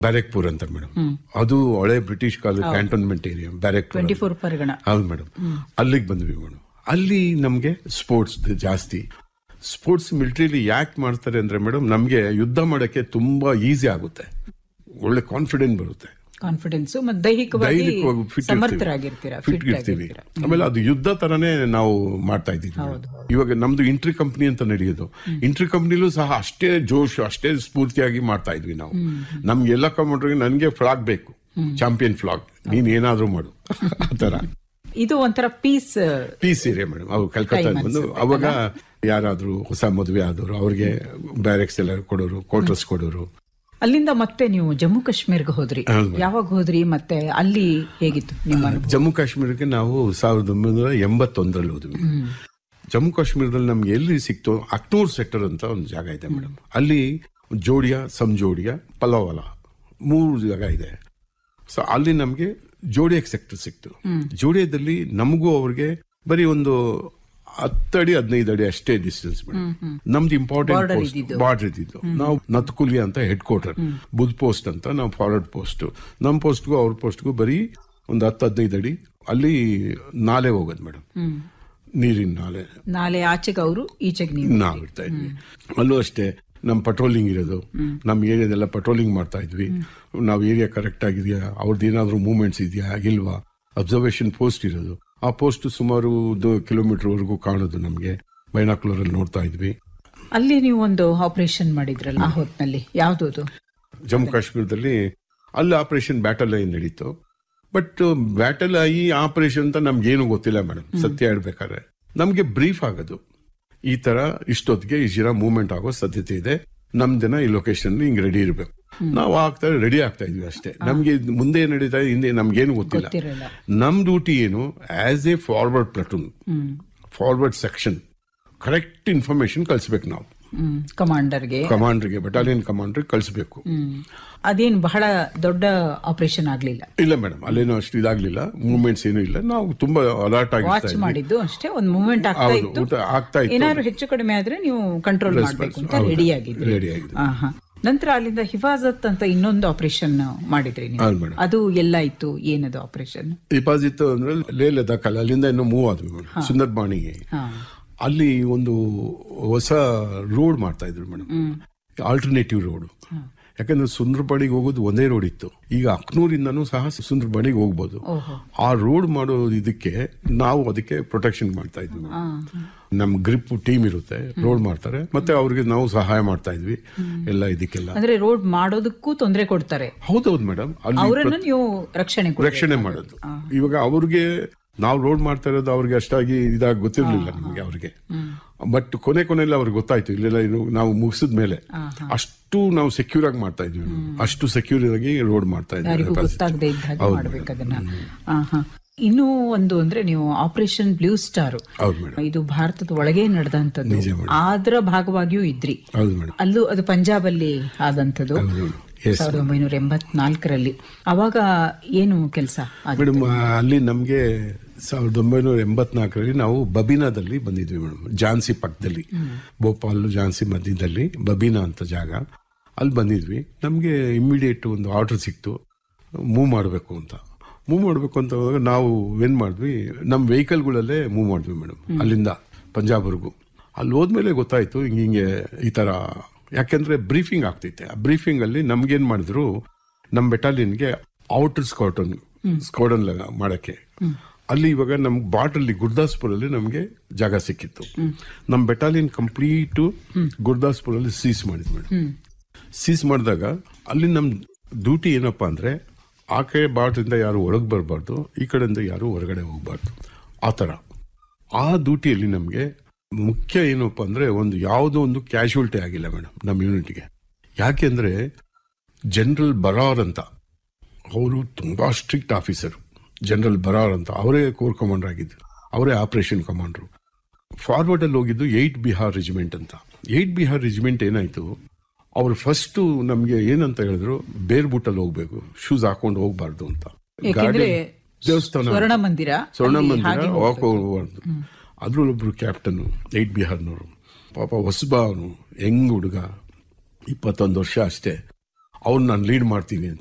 ಬ್ಯಾರೆಕ್ಪುರ್ ಅಂತ ಮೇಡಮ್ ಅದು ಹಳೆ ಬ್ರಿಟಿಷ್ ಕಾಲದ cantonment area Barrackpore twenty four Pargana ಹೌದು ಮೇಡಮ್ ಅಲ್ಲಿಗೆ ಬಂದ್ವಿ ಮೇಡಮ್ ಅಲ್ಲಿ ನಮ್ಗೆ ಸ್ಪೋರ್ಟ್ಸ್ ಜಾಸ್ತಿ ಸ್ಪೋರ್ಟ್ಸ್ ಮಿಲಿಟರಿಲಿ ಯಾಕೆ ಮಾಡ್ತಾರೆ ಅಂದ್ರೆ ಮೇಡಮ್ ನಮ್ಗೆ ಯುದ್ಧ ಮಾಡಕ್ಕೆ ತುಂಬಾ ಈಸಿ ಆಗುತ್ತೆ ಒಳ್ಳೆ ಕಾನ್ಫಿಡೆಂಟ್ ಬರುತ್ತೆ ಕಾನ್ಫಿಡೆನ್ಸ್ ಮತ್ತೆ ದೈಹಿಕವಾಗಿ ದೈಹಿಕವಾಗಿ fit ಇರ್ತೀವಿ. ಸಮರ್ಥರಾಗಿರ್ತೀರಾ ಫಿಟ್ ಫಿಟ್ ಇರ್ತೀವಿ ಆಗಿರ್ತೀರಾ ಆಮೇಲೆ ಅದು ಯುದ್ಧ ತರನೇ ನಾವು ಮಾಡ್ತಾ ಇದ್ದೀವಿ ಇವಾಗ ನಮ್ದು ಇಂಟ್ರಿ ಕಂಪನಿ ಅಂತ ನಡೆಯೋದು ಇಂಟ್ರಿ ಕಂಪನಿಲೂ ಸಹ ಅಷ್ಟೇ ಜೋಶ್ ಅಷ್ಟೇ ಸ್ಫೂರ್ತಿಯಾಗಿ ಮಾಡ್ತಾ ಇದ್ವಿ ನಾವು ನಮ್ಗೆ ಎಲ್ಲ ಕಮಾಂಡ್ರಿಗೆ ನನ್ಗೆ ಫ್ಲಾಗ್ ಬೇಕು ಚಾಂಪಿಯನ್ ಫ್ಲಾಗ್ ನೀನ್ ಏನಾದ್ರೂ ಮಾಡು ಆತರ ಇದು ಒಂಥರ ಪೀಸ್ ಪೀಸ್ ಏರಿಯಾ ಮೇಡಮ್ ಅವು ಕಲ್ಕತ್ತಾ Time ಬಂದು ಅನ್ಸುತ್ತೆ ಅವಾಗ ಯಾರಾದ್ರೂ ಹೊಸ ಮದುವೆ ಆದವರು ಅವ್ರಿಗೆ ಬ್ಯಾರೆಕ್ಸ್ ಎಲ್ಲ ಕೊಡೋರು ಕ್ವಾರ್ಟರ್ಸ್ ಕೊಡೋರು ಅಲ್ಲಿಂದ ಮತ್ತೆ ನೀವು ಜಮ್ಮು ಕಾಶ್ಮೀರ್ಗೆ ಹೋದ್ರಿ ಹೌದು. ಯಾವಾಗ ಹೋದ್ರಿ ಮತ್ತೆ ಅಲ್ಲಿ ಹೇಗಿತ್ತು ನಿಮ್ಮ ಅನುಭವ? ಜಮ್ಮು ಕಾಶ್ಮೀರಕ್ಕೆ ನಾವು ಸಾವಿರದ ಒಂಬೈನೂರ ಎಂಬತ್ತೊಂದರಲ್ಲಿ ಹೋದ್ವಿ ಜಮ್ಮು ಕಾಶ್ಮೀರದಲ್ಲಿ ನಮ್ಗೆ ಎಲ್ಲಿ ಸಿಕ್ತು ಅಕ್ನೂರ್ ಸೆಕ್ಟರ್ ಅಂತ ಒಂದು ಜಾಗ ಇದೆ ಮೇಡಮ್ ಅಲ್ಲಿ ಜೋಡಿಯಾ ಸಂಜೋಡಿಯಾ ಪಲಾವಲ ಮೂರು ಜಾಗ ಇದೆ ಸೊ ಅಲ್ಲಿ ನಮ್ಗೆ ಜೋಡಿಯಾಕ್ ಸೆಕ್ಟರ್ ಸಿಕ್ತು ಜೋಡಿಯಾದಲ್ಲಿ ನಮಗೂ ಅವ್ರಿಗೆ ಬರೀ ಒಂದು ಹತ್ತಡಿ ಹದಿನೈದು ಅಡಿ ಅಷ್ಟೇ ಡಿಸ್ಟೆನ್ಸ್ ಮೇಡಮ್ ನಮ್ದು ಇಂಪಾರ್ಟೆಂಟ್ Border ಪೋಸ್ಟ್ ಇದ್ದಿದ್ದು. ಬಾರ್ಡರ್ ಇದ್ದಿದ್ದು ನಾವು ನತ್ಕುಲಿ ಅಂತ ಹೆಡ್ ಕ್ವಾರ್ಟರ್ ಬುದ್ ಪೋಸ್ಟ್ ಅಂತ ನಾವು ಫಾರ್ವರ್ಡ್ ಪೋಸ್ಟ್ ನಮ್ಮ ಪೋಸ್ಟ್ಗೂ ಅವ್ರ ಪೋಸ್ಟ್ಗೂ ಬರೀ ಒಂದು ಹತ್ತು ಹದಿನೈದು ಅಡಿ ಅಲ್ಲಿ ನಾಲೆ ಹೋಗೋದು ಮೇಡಮ್ ನೀರಿನ ನಾಲೆ ನಾಳೆ ಆಚೆಗೆ ಅವರು ಈಚೆಗೆ ನೀವು ನಾವು ಇರ್ತಾ ಇದ್ವಿ ಅಲ್ಲೂ ಅಷ್ಟೇ ನಮ್ ಪಟ್ರೋಲಿಂಗ್ ಇರೋದು ನಮ್ ಏರಿಯಾದೆಲ್ಲ ಪಟ್ರೋಲಿಂಗ್ ಮಾಡ್ತಾ ಇದ್ವಿ ನಾವು ಏರಿಯಾ ಕರೆಕ್ಟ್ ಆಗಿದೆಯಾ ಅವ್ರದ್ದು ಏನಾದ್ರು ಮೂವ್ಮೆಂಟ್ಸ್ ಇದೆಯಾ ಇಲ್ವಾ ಅಬ್ಸರ್ವೇಷನ್ ಪೋಸ್ಟ್ ಇರೋದು ಆ ಪೋಸ್ಟ್ ಸುಮಾರು ಕಿಲೋಮೀಟರ್ ವರೆಗೂ ಕಾಣೋದು ನಮ್ಗೆ ಬೈನಾಕ್ಯುಲರ್ ಅಲ್ಲಿ ನೋಡ್ತಾ ಇದ್ವಿ ಅಲ್ಲಿ ನೀವು ಒಂದು ಆಪರೇಷನ್ ಮಾಡಿದ್ರಲ್ಲ ಆ ಹೊತ್ನಲ್ಲಿ ಯಾವ್ದು ಅದು ಜಮ್ಮು ಕಾಶ್ಮೀರದಲ್ಲಿ ಅಲ್ಲಿ ಆಪರೇಷನ್ ಬ್ಯಾಟಲ್ ಐ ನಡೀತು ಬಟ್ ಬ್ಯಾಟಲ್ ಐ ಆಪರೇಷನ್ ಅಂತ ನಮ್ಗೇನು ಗೊತ್ತಿಲ್ಲ ಮೇಡಮ್ ಸತ್ಯ ಹೇಳ್ಬೇಕಾದ್ರೆ ನಮ್ಗೆ ಬ್ರೀಫ್ ಆಗೋದು ಈ ತರ ಇಷ್ಟೊತ್ತಿಗೆ ಇಷ್ಟು ಜನ ಮೂವ್ಮೆಂಟ್ ಆಗೋ ಸಾಧ್ಯತೆ ಇದೆ ನಮ್ ಜನ ಈ ಲೊಕೇಶನ್ ಹಿಂಗ್ ರೆಡಿ ಇರ್ಬೇಕು ನಾವು ಆಗ್ತಾ ರೆಡಿ ಆಗ್ತಾ ಇದ್ವಿ ಅಷ್ಟೇ ನಮ್ಗೆ ಇದ್ ಮುಂದೆ ಏನ್ ನಡೀತಾ ಇದೆ, ಹಿಂದೆ ನಮ್ಗೇನು ಗೊತ್ತಿಲ್ಲ ಗೊತ್ತಿರಲ್ಲ ನಮ್ ಡ್ಯೂಟಿ ಏನು as a forward platoon forward section correct information ಕಳಿಸ್ಬೇಕು ನಾವು ಹ್ಮ್ ಕಮಾಂಡರ್ಗೆ ಕಮಾಂಡರ್ಗೆ ಬಟಾಲಿಯನ್ ಕಮಾಂಡರ್ ಕಳಿಸ್ಬೇಕು ಹ್ಮ್ ಅದೇನ್ ಬಹಳ ದೊಡ್ಡ ಆಪರೇಷನ್ ಆಗ್ಲಿಲ್ಲ ಇಲ್ಲ ಮೇಡಮ್ ಅಲ್ಲೇನೋ ಅಷ್ಟು ಇದಾಗ್ಲಿಲ್ಲ ಮೂವ್ಮೆಂಟ್ಸ್ ಏನೂ ಇಲ್ಲ ನಾವು ತುಂಬಾ ಅಲರ್ಟ್ ವಾಚ್ ಆಗಿರ್ತಾ ಮಾಡಿದ್ದು ಅಷ್ಟೇ ಒಂದು ಮೂವ್ಮೆಂಟ್ ಆಗ್ತಾ ಹೌದು, ಇತ್ತು ಊಟ ಆಗ್ತಾ ಇತ್ತು. ಏನಾದ್ರು ಹೆಚ್ಚು ಕಡಿಮೆ ಆದ್ರೆ ನೀವು ಕಂಟ್ರೋಲ್ ಮಾಡ್ಬೇಕು ಅಂತ ಹೌದು, ರೆಡಿ ಆಗಿದ್ರಿ ready ಆಗಿದ್ವಿ. ಆಹಾ. ನಂತರ ಅಲ್ಲಿಂದ ಹಿಫಾಜತ್ ಅಂತ ಇನ್ನೊಂದು ಆಪರೇಷನ್ ಮಾಡಿದ್ರಿ ನೀವು ಹೌದು ಮೇಡಮ್ ಅದು ಎಲ್ಲ ಇತ್ತು ಏನದು ಆಪರೇಷನ್ ಡಿಪಾಸಿಟ್ ಅಂದ್ರೆ ಲೇ ಲದಾಖ್ ಅಲ್ಲಿ ಅಲ್ಲಿಂದ ಇನ್ನೂ ಮೂವ್ ಆದ್ವಿ ಮೇಡಮ್ ಸುಂದರ್ಬಾಣಿಗೆ ಹಾ ಅಲ್ಲಿ ಒಂದು ಹೊಸ ರೋಡ್ ಮಾಡ್ತಾ ಇದ್ರು ಮೇಡಮ್ ಆಲ್ಟರ್ನೇಟಿವ್ ರೋಡ್ ಯಾಕಂದ್ರೆ ಸುಂದರಬಾಣಿಗೆ ಹೋಗೋದು ಒಂದೇ ರೋಡ್ ಇತ್ತು ಈಗ ಅಕ್ನೂರಿಂದನೂ ಸಹ ಸುಂದರಬಾಣಿಗೆ ಹೋಗ್ಬೋದು ಓಹೋ ಆ ರೋಡ್ ಮಾಡೋ ಇದಕ್ಕೆ ನಾವು ಅದಕ್ಕೆ ಪ್ರೊಟೆಕ್ಷನ್ ಮಾಡ್ತಾ ಇದ್ವಿ ಆ, ನಮ್ ಗ್ರಿಪ್ ಟೀಮ್ ಇರುತ್ತೆ ರೋಡ್ ಮಾಡ್ತಾರೆ ಮತ್ತೆ ಅವ್ರಿಗೆ ನಾವು ಸಹಾಯ ಮಾಡ್ತಾ ಇದ್ವಿ ಎಲ್ಲ ಇದಕ್ಕೆಲ್ಲ ಅಂದ್ರೆ ರೋಡ್ ಮಾಡೋದಕ್ಕೂ ತೊಂದರೆ ಕೊಡ್ತಾರೆ ಹೌದೌದು ಮೇಡಮ್ ಅಲ್ಲಿ ಅವರನ್ನು ನೀವು ರಕ್ಷಣೆ ಕೊಡ್ಬೇಕು. ರಕ್ಷಣೆ ಮಾಡೋದು ಇವಾಗ ಅವ್ರಿಗೆ ನಾವು ರೋಡ್ ಮಾಡ್ತಾ ಇರೋದು ಅವ್ರಿಗೆ ಅಷ್ಟಾಗಿ ಇದಾಗಿ ಗೊತ್ತಿರ್ಲಿಲ್ಲ ನಮಗೆ ಅವ್ರಿಗೆ ಬಟ್ ಕೊನೆ ಕೊನೆಯಲ್ಲಿ ಅವ್ರಿಗೆ ಗೊತ್ತಾಯ್ತು ಇಲ್ಲೆಲ್ಲ ಇದು ನಾವು ಮುಗಿಸಿದ ಮೇಲೆ ಅಷ್ಟು ನಾವು ಸೆಕ್ಯೂರ್ ಆಗಿ ಮಾಡ್ತಾ ಇದ್ವಿ ನಾವು. ಅಷ್ಟು ಸೆಕ್ಯೂರ್ ಆಗಿ ರೋಡ್ ಮಾಡ್ತಾ ಯಾರಿಗೂ ಇದ್ವಿ ಗೊತ್ತಾಗದೆ ಇದ್ದ ಹಾಗೆ ಮಾಡ್ಬೇಕು ಅದನ್ನ ಆಹಾ. ಇನ್ನೂ ಒಂದು ಅಂದ್ರೆ ನೀವು ಆಪರೇಷನ್ ಬ್ಲೂ ಸ್ಟಾರ್ ಹೌದು ಮೇಡಮ್ ಇದು ಭಾರತದ ಒಳಗೆ ನಡೆದಂತದ್ದು ಅದರ ಭಾಗವಾಗಿಯೂ ಇದ್ರಿ ಹೌದು ಮೇಡಮ್ ಅಲ್ಲೂ ಅದು ಪಂಜಾಬ್ ಅಲ್ಲಿ ಆದಂತದ್ದು ಎಸ್ ಸಾವಿರದ ಒಂಬೈನೂರ ಎಂಬತ್ನಾಲ್ಕರಲ್ಲಿ ಅವಾಗ ಏನು ಕೆಲಸ ಮೇಡಮ್ ಅಲ್ಲಿ ನಮ್ಗೆ ಸಾವಿರದ ಒಂಬೈನೂರ ಎಂಬತ್ನಾಲ್ಕರಲ್ಲಿ ನಾವು ಬಬೀನಾದಲ್ಲಿ ಬಂದಿದ್ವಿ ಮೇಡಮ್ ಝಾನ್ಸಿ ಪಕ್ಕದಲ್ಲಿ ಭೋಪಾಲ್ ಝಾನ್ಸಿ ಮಧ್ಯದಲ್ಲಿ ಬಬೀನಾ ಅಂತ ಜಾಗ ಅಲ್ಲಿ ಬಂದಿದ್ವಿ ನಮ್ಗೆ ಇಮ್ಮಿಡಿಯೇಟ್ ಒಂದು ಆರ್ಡರ್ ಸಿಕ್ತು ಮೂವ್ ಮಾಡಬೇಕು ಅಂತ ಮೂವ್ ಮಾಡಬೇಕು ಅಂತ ಹೋದಾಗ ನಾವು ಏನ್ ಮಾಡಿದ್ವಿ ನಮ್ಮ ವೆಹಿಕಲ್ಗಳಲ್ಲೇ ಮೂವ್ ಮಾಡಿದ್ವಿ ಮೇಡಮ್ ಅಲ್ಲಿಂದ ಪಂಜಾಬ್ವರೆಗೂ ಅಲ್ಲಿ ಹೋದ್ಮೇಲೆ ಗೊತ್ತಾಯ್ತು ಹಿಂಗೆ ಹಿಂಗೆ ಈ ತರ ಯಾಕೆಂದ್ರೆ ಬ್ರೀಫಿಂಗ್ ಆಗ್ತೈತೆ ಆ ಬ್ರೀಫಿಂಗ್ ಅಲ್ಲಿ ನಮ್ಗೇನ್ ಮಾಡಿದ್ರು ನಮ್ಮ ಬೆಟಾಲಿಯನ್ಗೆ ಔಟರ್ ಸ್ಕಾಟನ್ ಸ್ಕಾಡನ್ ಮಾಡಕ್ಕೆ ಅಲ್ಲಿ ಇವಾಗ ನಮ್ ಬಾಟಲ್ಲಿ ಗುರ್ದಾಸ್ಪುರಲ್ಲಿ ನಮ್ಗೆ ಜಾಗ ಸಿಕ್ಕಿತ್ತು ನಮ್ ಬೆಟಾಲಿಯನ್ ಕಂಪ್ಲೀಟ್ ಗುರ್ದಾಸ್ಪುರಲ್ಲಿ ಸೀಸ್ ಮಾಡಿದ್ವಿ ಮೇಡಮ್ ಸೀಸ್ ಮಾಡಿದಾಗ ಅಲ್ಲಿ ನಮ್ ಡ್ಯೂಟಿ ಏನಪ್ಪಾ ಅಂದ್ರೆ ಆ ಕಡೆ ಬಾಟ್ರಿಂದ ಯಾರು ಹೊರಗೆ ಬರಬಾರ್ದು ಈ ಕಡೆಯಿಂದ ಯಾರು ಹೊರಗಡೆ ಹೋಗ್ಬಾರ್ದು ಆ ತರ ಆ ಡ್ಯೂಟಿಯಲ್ಲಿ ನಮ್ಗೆ ಮುಖ್ಯ ಏನಪ್ಪಾ ಅಂದ್ರೆ ಒಂದು ಯಾವುದೋ ಒಂದು ಕ್ಯಾಶುವಲ್ಟಿ ಆಗಿಲ್ಲ ಮೇಡಮ್ ನಮ್ಮ ಯೂನಿಟ್ಗೆ ಯಾಕೆಂದ್ರೆ ಜನರಲ್ ಬರಾರ್ ಅಂತ ಅವರು ತುಂಬಾ ಸ್ಟ್ರಿಕ್ಟ್ ಆಫೀಸರ್ ಜನರಲ್ ಬರಾರ್ ಅಂತ ಅವರೇ ಕೋರ್ ಕಮಾಂಡರ್ ಆಗಿದ್ರು ಅವರೇ ಆಪರೇಷನ್ ಕಮಾಂಡರ್ ಫಾರ್ವರ್ಡ್ ಅಲ್ಲಿ ಹೋಗಿದ್ದು ಏಟ್ ಬಿಹಾರ್ ರೆಜಿಮೆಂಟ್ ಅಂತ ಏಟ್ ಬಿಹಾರ್ ರೆಜಿಮೆಂಟ್ ಏನಾಯ್ತು ಅವ್ರು ಫಸ್ಟ್ ನಮ್ಗೆ ಏನಂತ ಹೇಳಿದ್ರು ಬೇರ್ ಬುಟ್ಟಲ್ಲಿ ಹೋಗ್ಬೇಕು ಶೂಸ್ ಹಾಕೊಂಡು ಹೋಗ್ಬಾರ್ದು ಅಂತ ಯಾಕೆಂದ್ರೆ ದೇವಸ್ಥಾನ ಸ್ವರ್ಣ ಮಂದಿರ ಸ್ವರ್ಣ ಅಲ್ಲಿ ಮಂದಿರ ಹಾಗೆ ವಾಕ್ ಹೋಗ್ಬಾರ್ದು ಅದ್ರಲ್ಲೊಬ್ರು ಕ್ಯಾಪ್ಟನ್ ಏಟ್ ಬಿಹಾರ್ನವರು ಪಾಪ ಹೊಸಬ ಅವನು ಹೆಂಗ್ ಹುಡುಗ ಇಪ್ಪತ್ತೊಂದು ವರ್ಷ ಅಷ್ಟೇ ಅವ್ರು ನಾನು ಲೀಡ್ ಮಾಡ್ತೀನಿ ಅಂತ